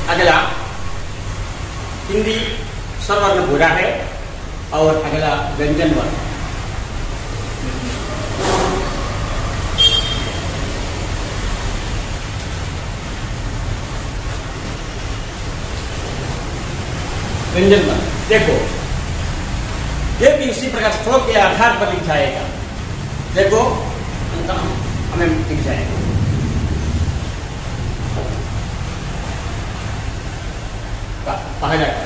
अगला हिंदी स्वरवर्ण भूरा है और अगला व्यंजन वर्ण व्यंजन वर्ण देखो ये भी उसी प्रकार स्ट्रोक के आधार पर लिख जाएगा देखो अंत- हमें लिख जाएगा का- कहा जाएगा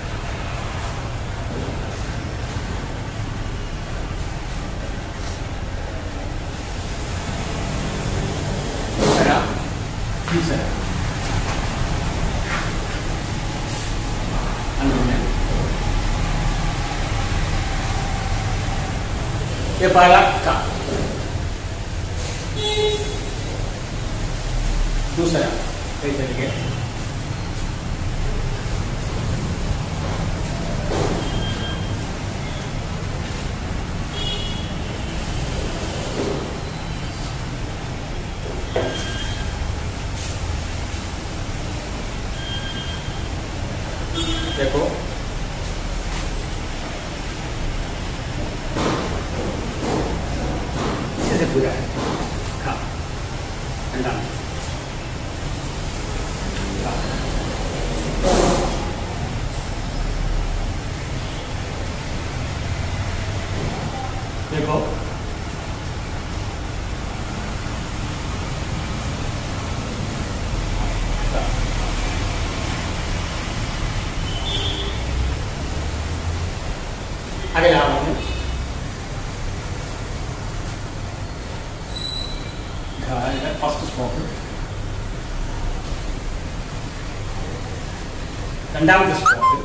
दूसरा तीसरा अनुमान ये पहला का दूसरा कैसे लिखे देखो इसे से पूरा है खा अंडा खा। देखो खा। अगला हम ഫസ്റ്റ് സ്ട്രോക്ക് രണ്ടാമത്തെ സ്ട്രോക്ക്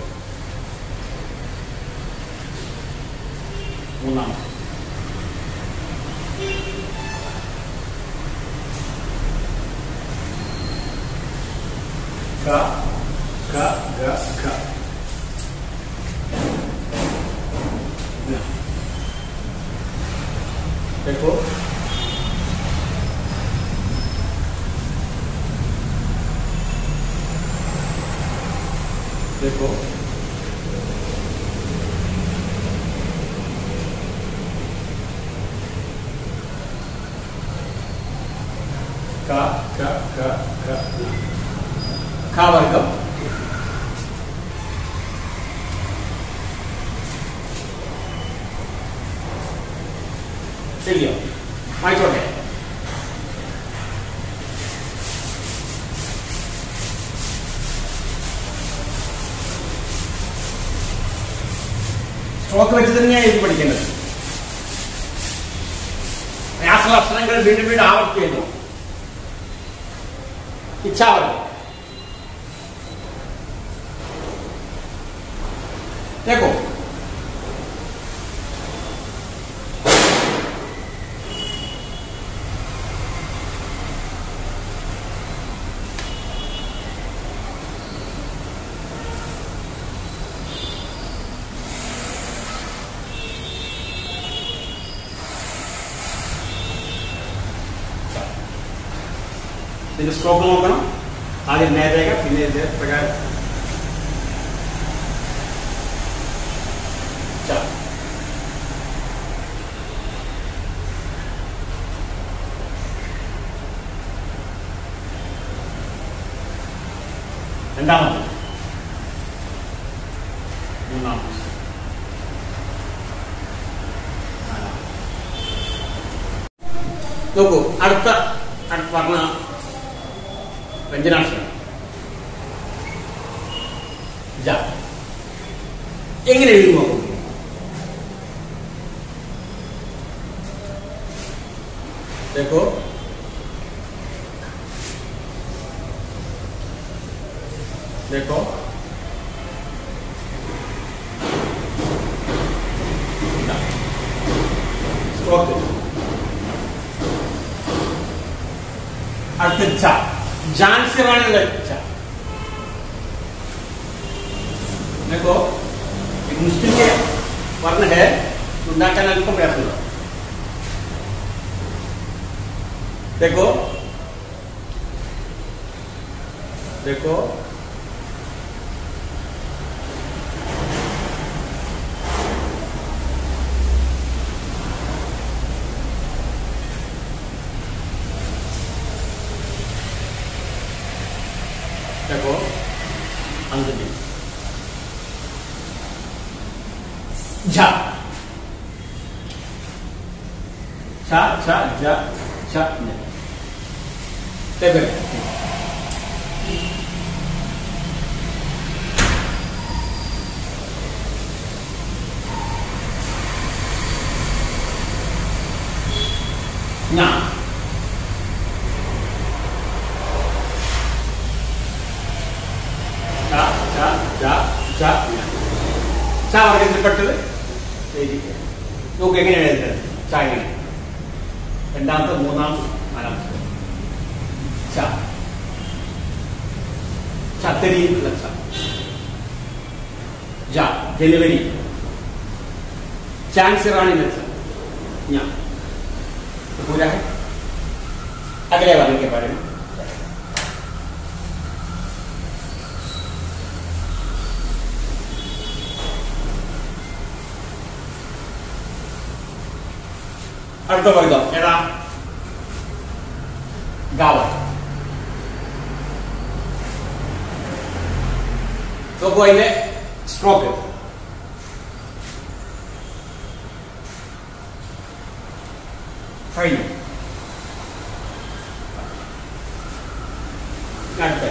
മൂന്നാമത്തെ ക ക ഗ ഘ देखो देखो का का का का का वर्गम ശരിയോ ആയിക്കോട്ടെ സ്ട്രോക്ക് വെച്ച് തന്നെയാണ് ഇത് പഠിക്കേണ്ടത് പ്രയാസമുള്ള അക്ഷരങ്ങൾ വീണ്ടും വീണ്ടും ആവർത്തിക്കുന്നു ഇച്ഛാവർഗം देखो ഇതിന്റെ സ്ട്രോക്ക് നോക്കണം ആദ്യം നേരേഖ പിന്നെ ഇത് പ്രകാരം ചാ. രണ്ടാമത് മൂന്നാമത് നാലാമത്. നോക്കൂ അടുത്ത അടുത്ത പറഞ്ഞ വ്യഞ്ജനാക്ഷരം ജ എങ്ങനെ എഴുതി നോക്കും देखो देखो स्ट्रोक അടുത്ത ച ജാൻസിറാണ് ച देखो एक मुश्किल के वर्ण है ഉണ്ടാക്കാൻ അല്പം പ്രയാസമുണ്ട് देखो देखो देखो अंजलि झा छा छा झ छ न टेबल ना ച ച ച ച ച വർഗത്തിൽപ്പെട്ടത് എഴുതിക്കുക നോക്ക് എങ്ങനെയാണ് എഴുതുന്നത് ച എങ്ങനെ രണ്ടാമത്തെ മൂന്നാമത്തെ നാലാമത്തെ ച ചത്തരി എന്നുള്ള ച ജ ജനുവരി चांस रानी नक्शा यहाँ तो पूरा है अगले वाले के बारे में അടുത്ത വർഗം ഏതാ ഗാവ നോക്കൂ അതിന്റെ സ്ട്രോക്ക് കഴിഞ്ഞു അടുത്ത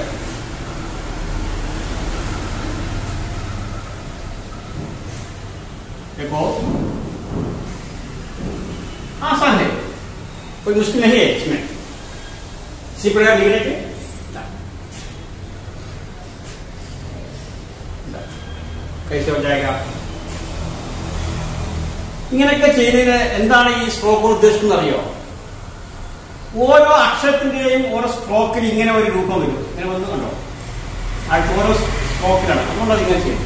देखो आसान है कोई मुश्किल नहीं है इसमें इसी प्रकार लिखने के ला। ला। कैसे हो जाएगा ഇങ്ങനെയൊക്കെ ചെയ്തതിന് എന്താണ് ഈ സ്ട്രോക്ക് ഉദ്ദേശിക്കുന്നത് അറിയോ ഓരോ അക്ഷരത്തിന്റെയും ഓരോ സ്ട്രോക്കിൽ ഇങ്ങനെ ഒരു രൂപം വരും ഇങ്ങനെ വന്ന് കണ്ടോ അടുത്ത ഓരോ സ്ട്രോക്കിലാണ് അതുകൊണ്ടത് ഇങ്ങനെ ചെയ്യും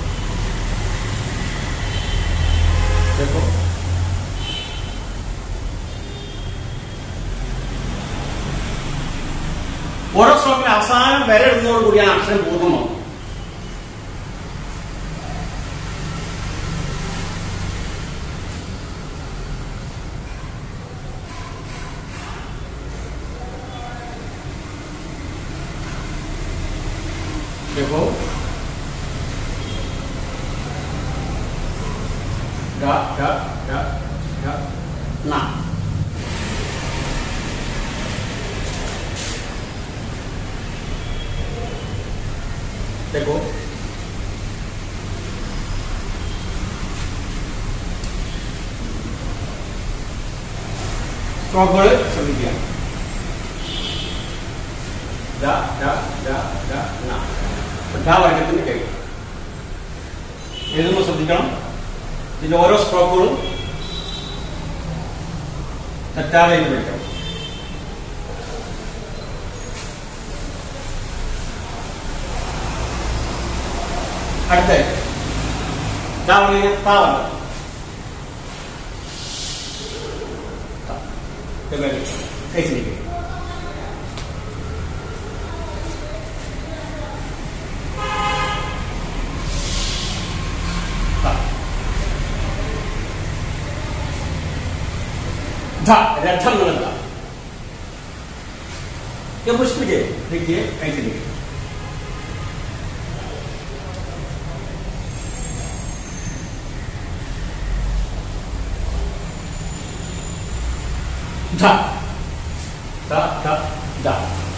देखो ഓരോ സ്ട്രോക്കിൽ അവസാനം വരെ ഇടുന്നതോട് കൂടിയാണ് അക്ഷരം പൂർണ്ണമാവും देखो ga ga ga ga na देखो സ്ട്രോക്കുകൾ ശ്രദ്ധിക്കുക ദ ദ ദ ദ ന വർഗത്തിന്റെ കൈ എഴുതുമ്പോൾ ശ്രദ്ധിക്കണം ഇതിന്റെ ഓരോ സ്ട്രോക്കുകളും തെറ്റാതെ എന്ന് വിളിക്കണം അടുത്ത താവണം കഴിച്ചിരിക്കും ध रथम लगा ये मुश्किल है देखिए कैसे लिखे ध ध ध ध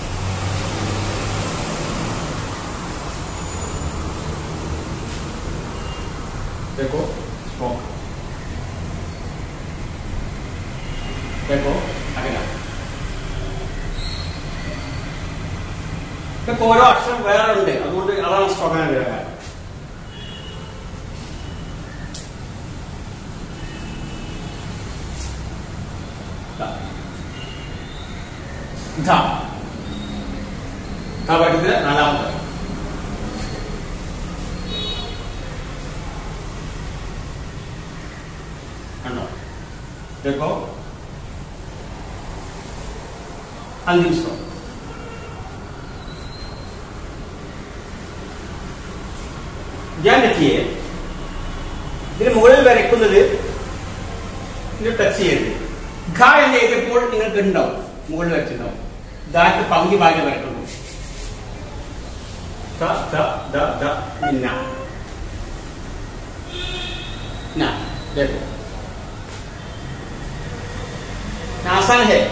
देखो स्ट्रोक देखो അകല ഇതൊക്കെ ഓരോ അക്ഷരം വേറെ ഉണ്ട് അതുകൊണ്ട് അതാണ് സ്ട്രോക്കാൻ വരാൻ ധ ധ പഠിച്ചത് നാലാമത്തെ കണ്ടോ देखो अंतिम श्लोक ഞാൻ എത്തിയെ ഇതിന് മുകളിൽ വരയ്ക്കുന്നത് ഇത് ടച്ച് ചെയ്യരുത് ഘ എന്ന് എഴുതിയപ്പോൾ നിങ്ങൾക്ക് ഉണ്ടാവും മുകളിൽ വെച്ചിട്ടുണ്ടാവും ദാറ്റ് പകുതി ഭാഗം വരയ്ക്കുന്നു ത ത ദ ദ ന ना देखो आसान है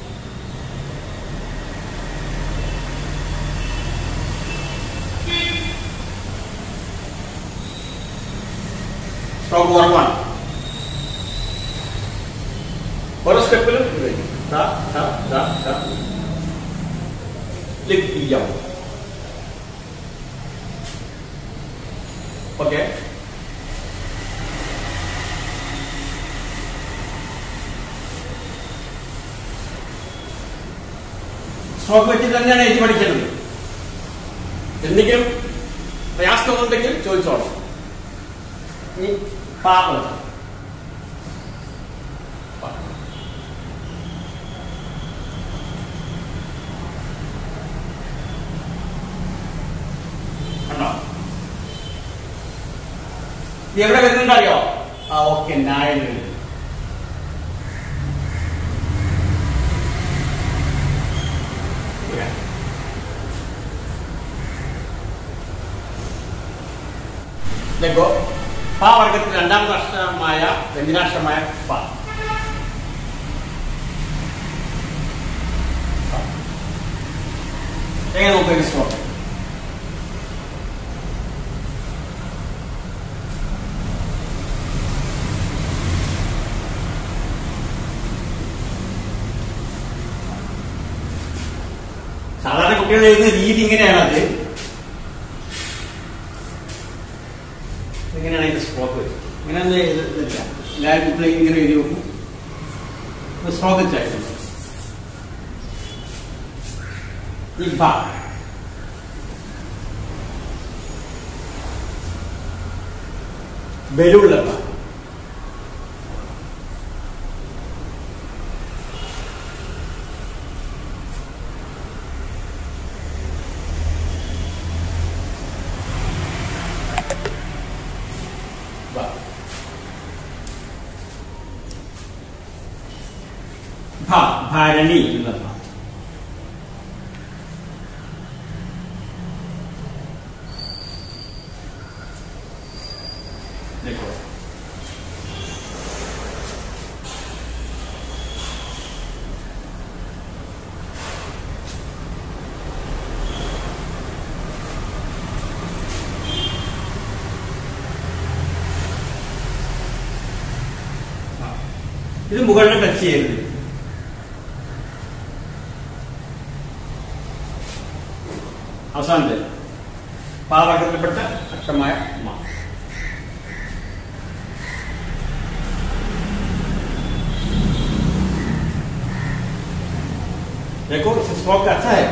സ്ട്രോക്ക് കുറവാണ് ഓരോ സ്റ്റെപ്പിലും ഇത് വരും ത ത ത ത ലിപ് ഇല്ലാവും ഓക്കെ സ്ട്രോക്ക് വെച്ച് തന്നെയാണ് എഴുതി പഠിക്കുന്നത് എന്തെങ്കിലും പ്രയാസമുണ്ടെങ്കിൽ ചോദിച്ചോളാം ഇനി പാ കൊടുക്കാം. പാ. കണ്ടോ ഇത് എവിടെ വരുന്നുണ്ടറിയോ ആ ഓക്കെ നായൻ വരുന്നു देखो പ വർഗത്തിൽ രണ്ടാമത്തെ അക്ഷരമായ വ്യഞ്ജനാക്ഷരമായ പ എങ്ങനെ നോക്കുക ശ്ലോകം സാധാരണ കുട്ടികൾ എഴുതുന്ന രീതി ഇങ്ങനെയാണ് അത് ഇങ്ങനെയാണ് അതിന്റെ സ്ട്രോക്ക് വെച്ചത് ഇങ്ങനെയൊന്നും എഴുതുന്നില്ല എല്ലാവരും കുട്ടികളും ഇങ്ങനെ എഴുതി നോക്കും സ്ട്രോക്ക് വെച്ചായിരുന്നു ഇപ്പ ബലൂള്ള ഭ ഭരണി എന്നുള്ള ഭ देखो ഇത് മുകളിൽ ടച്ച് ചെയ്യരുത് അവസാനത്തെ പാവർഗത്തിൽപ്പെട്ട അക്ഷരമായ മ देखो इस स्ट्रोक अच्छा है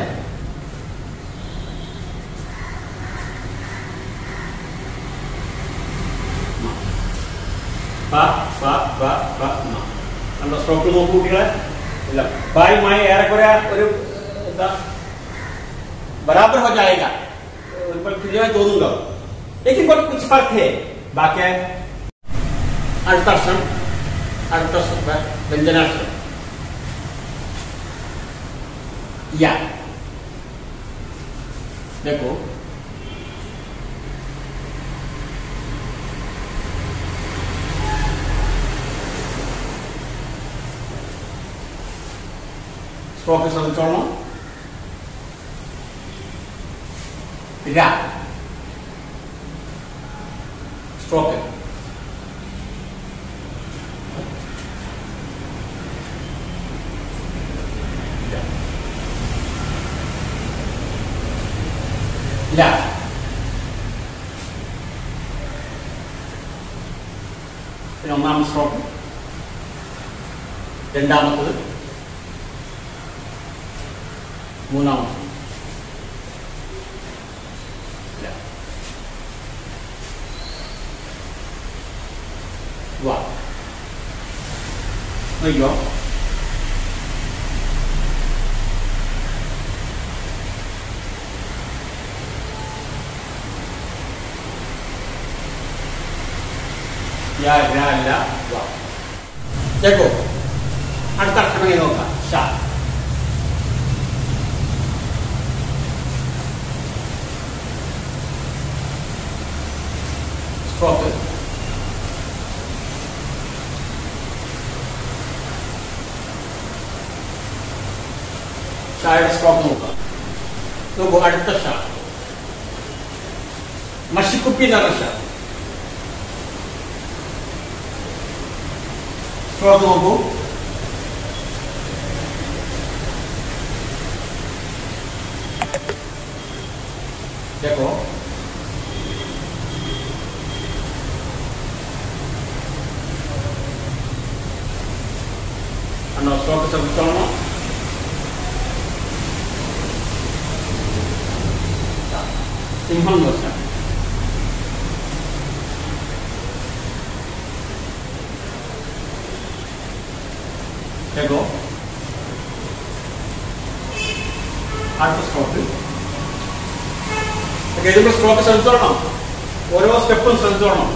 പ പ പ പ മ കണ്ടോ സ്ട്രോക്ക് നോക്കൂ കുട്ടികളെ ഇല്ല പായുമായി ഏറെക്കുറെ ഒരു എന്താ बराबर हो जाएगा पर तुझे തോന്നുന്നുണ്ടോ लेकिन बहुत कुछ फर्क है बाकी അടുത്ത അക്ഷരം അടുത്ത അക്ഷരം വ്യഞ്ജനാക്ഷരം या देखो സ്ട്രോക്ക് ശ്രദ്ധിച്ചോളണം ര സ്ട്രോക്ക് ല പിന്നെ ഒന്നാമത്തെ സ്ട്രോക്ക് രണ്ടാമത്തത് മൂന്നാമത്തത് ല. വ നോക്കിയോ യ ര ല വ देखो അടുത്ത അക്ഷരം എങ്ങനെ നോക്കാം ഷ ഷായുടെ സ്ട്രോക്ക് നോക്കാം നോക്കൂ അടുത്ത ഷാ മഷിക്കുപ്പി എന്ന് പറഞ്ഞ ഷാ സ്ട്രോക്ക് നോക്കൂ देखो ಅನ್ನೋ ಶ್ಲೋಕ ಸಂಸ್ಕರಣ ಸಿಂಹಂ ದೋಷ देखो അടുത്ത സ്ട്രോക്ക് എഴുതുമ്പോൾ സ്ട്രോക്ക് ശ്രദ്ധിച്ചോളണം ഓരോ സ്റ്റെപ്പും ശ്രദ്ധിച്ചോളണം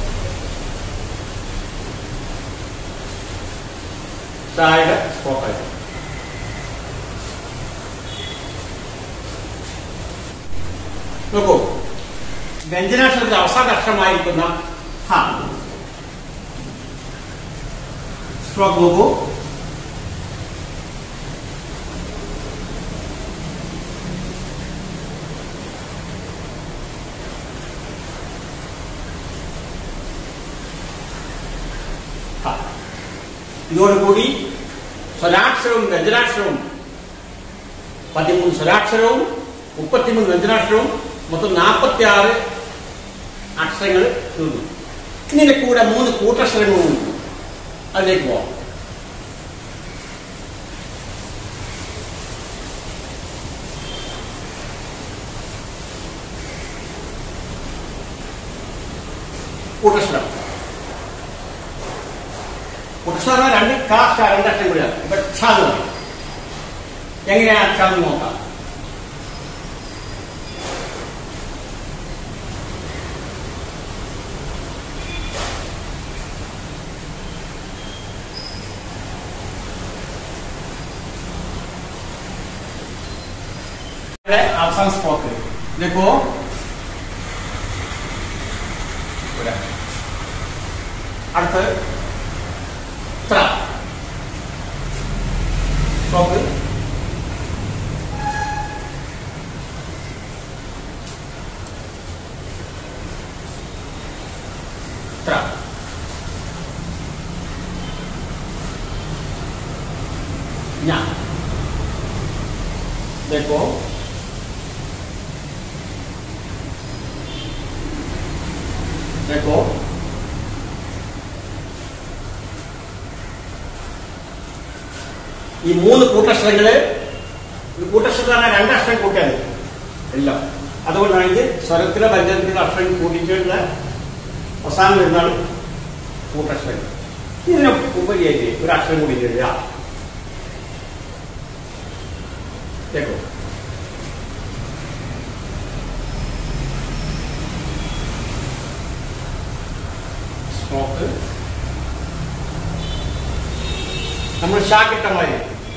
ചായയുടെ സ്ട്രോക്കായിട്ട് നോക്കൂ വ്യഞ്ജനാക്ഷരത്തിൽ അവസാന അക്ഷരമായിരിക്കുന്ന ഹ സ്ട്രോക്ക് നോക്കൂ ഹ. ഇതോടുകൂടി സ്വരാക്ഷരവും വ്യഞ്ജനാക്ഷരവും പതിമൂന്ന് സ്വരാക്ഷരവും മുപ്പത്തിമൂന്ന് വ്യഞ്ജനാക്ഷരവും മൊത്തം നാൽപ്പത്തി ആറ് അക്ഷരങ്ങൾ തീർന്നു ഇതിന്റെ കൂടെ മൂന്ന് കൂട്ടക്ഷരങ്ങളും ഉണ്ട് അതിലേക്ക് പോവാം കൂട്ടക്ഷരം കൂട്ടക്ഷരം രണ്ട് കാ ഷ രണ്ടക്ഷരം കൂടിയാണ് ഇപ്പൊ ക്ഷ എന്ന് പറയും എങ്ങനെയാണ് ക്ഷ എന്ന് നോക്കാം ഇവിടെ അവസാന സ്ട്രോക്ക് ഇതിപ്പോ ഇവിടെ. അടുത്ത് ത്ര സ്ട്രോക്ക് ത്ര ഞാൻ देखो देखो ഈ മൂന്ന് കൂട്ടക്ഷരങ്ങള് ഈ കൂട്ടക്ഷരത്താണ് രണ്ടക്ഷരം കൂട്ടിയത് എല്ലാം അതുകൊണ്ടാണ് ഇത് സ്വരത്തിലെ വ്യഞ്ജനത്തിലെ അക്ഷരം കൂട്ടിയിട്ടുള്ള അവസാനം വരുന്നതാണ് കൂട്ടക്ഷരങ്ങൾ ഇതിന് ഉപരിയായിട്ട് ഒരു അക്ഷരം കൂടി എഴുതുക देखो സ്മോക്ക് നമ്മൾ ഷാക്കിട്ട മാതിരി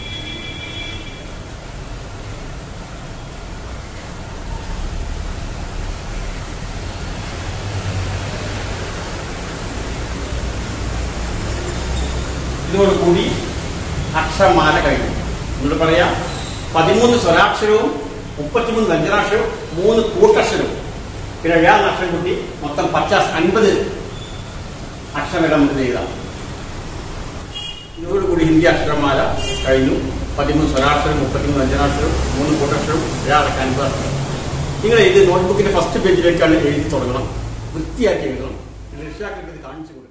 ഇതോടുകൂടി അക്ഷരമാല കഴിഞ്ഞു നമ്മൾ പറയാം പതിമൂന്ന് സ്വരാക്ഷരവും മുപ്പത്തിമൂന്ന് വ്യഞ്ജനാക്ഷരവും മൂന്ന് കൂട്ടക്ഷരവും പിന്നെ ഏഴാം അക്ഷരം കൂട്ടി മൊത്തം പച്ചാസ് അൻപത് അക്ഷരങ്ങൾ നമുക്ക് എഴുതാം ഇതോടുകൂടി ഹിന്ദി അക്ഷരമാല കഴിഞ്ഞു പതിമൂന്ന് സ്വരാക്ഷരം മുപ്പത്തിമൂന്ന് വ്യഞ്ജനാക്ഷരം മൂന്ന് കൂട്ടക്ഷരം ഏഴാളൊക്കെ അൻപത് അക്ഷരം നിങ്ങൾ ഇത് നോട്ട്ബുക്കിന്റെ ഫസ്റ്റ് പേജിലേക്കാണ് എഴുതി തുടങ്ങണം വൃത്തിയാക്കി എഴുതണം രക്ഷിതാക്കൾക്ക് ഇത് കാണിച്ചു കൊടുക്കണം